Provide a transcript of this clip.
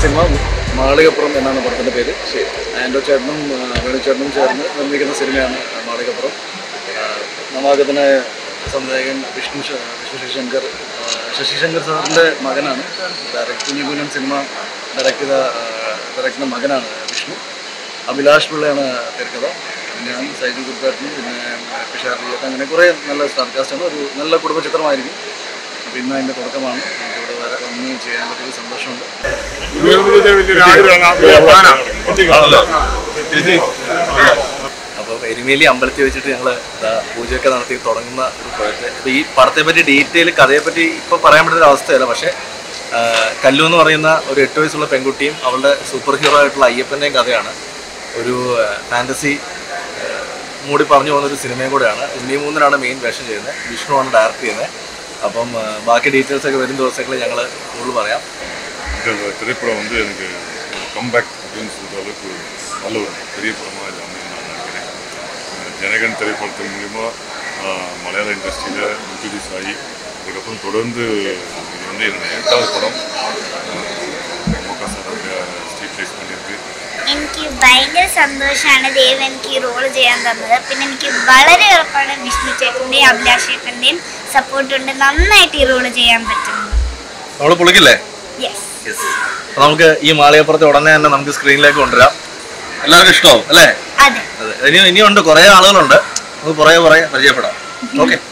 cinema Malikappuram എന്നാണ് പടത്തിൻ്റെ പേര് ആൻഡോ ചേട്ടനും ആ, വേണു ചേട്ടനും ചേർന്ന് നിർമ്മിക്കുന്ന സിനിമയാണ് മാളികപ്പുറം ആ, നവാഗതനായ സംവിധായകൻ വിഷ്ണു ശ- വിഷ്ണു ശശിശങ്കർ ആ, ശശിശങ്കർ സാറിൻ്റെ മകനാണ് ഡയറക്ട് കുഞ്ഞുകുഞ്ഞൻ സിനിമ ഡയറക്ട് ചെയ്ത ഡയറക്ട് ചെയ്യുന്ന മകനാണ് വിഷ്ണു അഭിലാഷ് പിള്ളയാണ് തിരക്കഥ ഞാൻ സൈജു കുർപ്പേട്ടനും പിന്നെ പിഷാർ ജിയത്ത് അങ്ങനെ കുറേ നല്ല സ്റ്റാർ കാസ്റ്റാണ് ഒരു നല്ല കുടുംബ ചിത്രമായിരിക്കും അപ്പോൾ ഇന്ന് അതിൻ്റെ തുടക്കമാണ് എനിക്കിവിടെ വരെ വന്ന് ചെയ്യാൻ പറ്റിയ സന്തോഷമുണ്ട് വലിയൊരു ആഗ്രഹമാണ് അപ്പോൾ എരുമേലി അമ്പലത്തിൽ വെച്ചിട്ട് ഞങ്ങൾ പൂജയൊക്കെ നടത്തി തുടങ്ങുന്ന ഒരു പ്രോജക്റ്റ് അപ്പോൾ ഈ പടത്തെ പറ്റി ഡീറ്റെയിൽ കഥയെ പറ്റി ഇപ്പോൾ പറയാൻ പറ്റുന്ന ഒരു അവസ്ഥയല്ല പക്ഷേ ആ, കല്ലു എന്ന് പറയുന്ന ഒരു എട്ട് വയസ്സുള്ള പെൺകുട്ടിയും അവളുടെ സൂപ്പർ ഹീറോ ആയിട്ടുള്ള അയ്യപ്പൻ്റെയും കഥയാണ് ഒരു ഫാൻറ്റസി മൂടി പറഞ്ഞു പോകുന്ന ഒരു സിനിമയും കൂടെയാണ് ഉണ്ണി മൂന്നിനാണ് മെയിൻ വേഷം ചെയ്യുന്നത് വിഷ്ണുവാണ് ഡയറക്റ്റ് ചെയ്യുന്നത് അപ്പം ആ, ബാക്കി ഡീറ്റെയിൽസ് ഒക്കെ വരും ദിവസങ്ങളിൽ ഞങ്ങൾ കൂടുതൽ പറയാം இந்த திரைப்படம் வந்து எனக்கு கம்பேக் அப்படின்னு சொல்கிற அளவுக்கு நல்ல ஒரு பெரிய படமாக இது அமையும் நான் நினைக்கிறேன் அஹ் ஜனகன் திரைப்படத்தின் மூலிமா ஆஹ், மலையாள இண்டஸ்ட்ரியில் இன்ட்ரடியூஸ் ஆகி அதுக்கப்புறம் தொடர்ந்து இது வந்து என்னோட எட்டாவது படம் முக சார் ஸ்ட்ரீட் ரைஸ் பண்ணியிருக்கு എനിക്ക് ഭയങ്കര സന്തോഷമാണ് ദേവ് എനിക്ക് ഈ റോള് ചെയ്യാൻ തന്നത് പിന്നെ എനിക്ക് വളരെ ഉറപ്പാണ് വിഷ്ണു ചേട്ടൻ്റെയും അഭിലാഷ് ചേട്ടൻ്റെയും സപ്പോർട്ട് ഉണ്ട് നന്നായിട്ട് ഈ റോള് ചെയ്യാൻ പറ്റുന്നു നമ്മൾ പൊളിക്കില്ലേ യെസ് അപ്പോൾ നമുക്ക് ഈ മാളികപ്പുറത്തെ ഉടനെ തന്നെ നമുക്ക് സ്ക്രീനിലേക്ക് കൊണ്ടുവരാം എല്ലാവർക്കും ഇഷ്ടമാവും അല്ലേ അതെ അതെ ഇനി ഇനിയുണ്ട് കുറേ ആളുകളുണ്ട് നമുക്ക് കുറേ കുറേ പരിചയപ്പെടാം ഓക്കെ